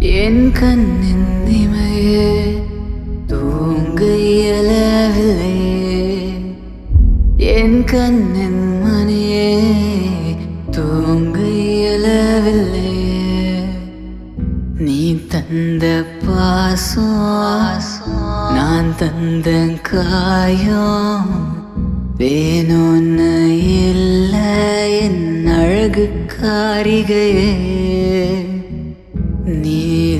என் கண்ணின் இமையே தூங்க இயலவில்லை என் கண்ணின் மணியே தூங்க இயலவில்லை நீ தந்த பாசம் நான் தந்த காயம் வேணும்னு இல்லை என் அழகு காரிகையே நீ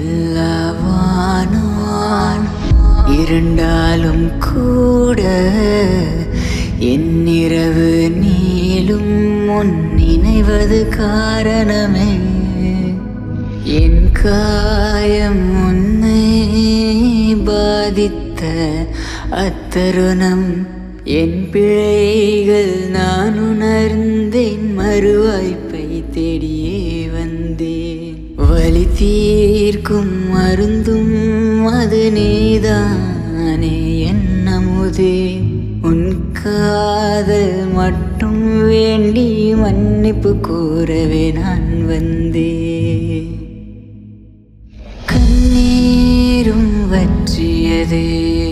இல்லவானான் இருந்தாலும் கூட என் இரவு நீளும் உன் நினைவது காரணமே என் காயம் உன்னை பாதித்த அத்தருணம் என் பிழைகள் நான் உணர்ந்தேன் மறுவாய்ப்பை தேடியே வந்தேன் வலி தீர்க்கும் மருந்தும் அது நீதானே என் அமுதே உன் காதல் மட்டும் வேண்டி மன்னிப்பு கூறவே நான் வந்தேன் கண்ணீரும் வற்றியதே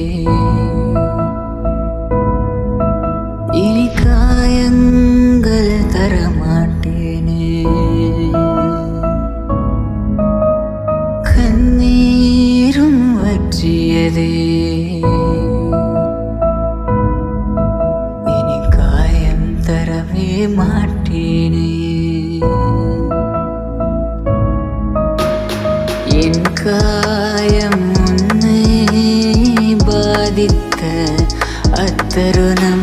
இனி காயங்கள் தரமாட்டேனே கண்ணீரும் வற்றியதே இனி காயம் தரவே மாட்டேனே என் காயம் உன்னை பாதித்த அத்தருணம்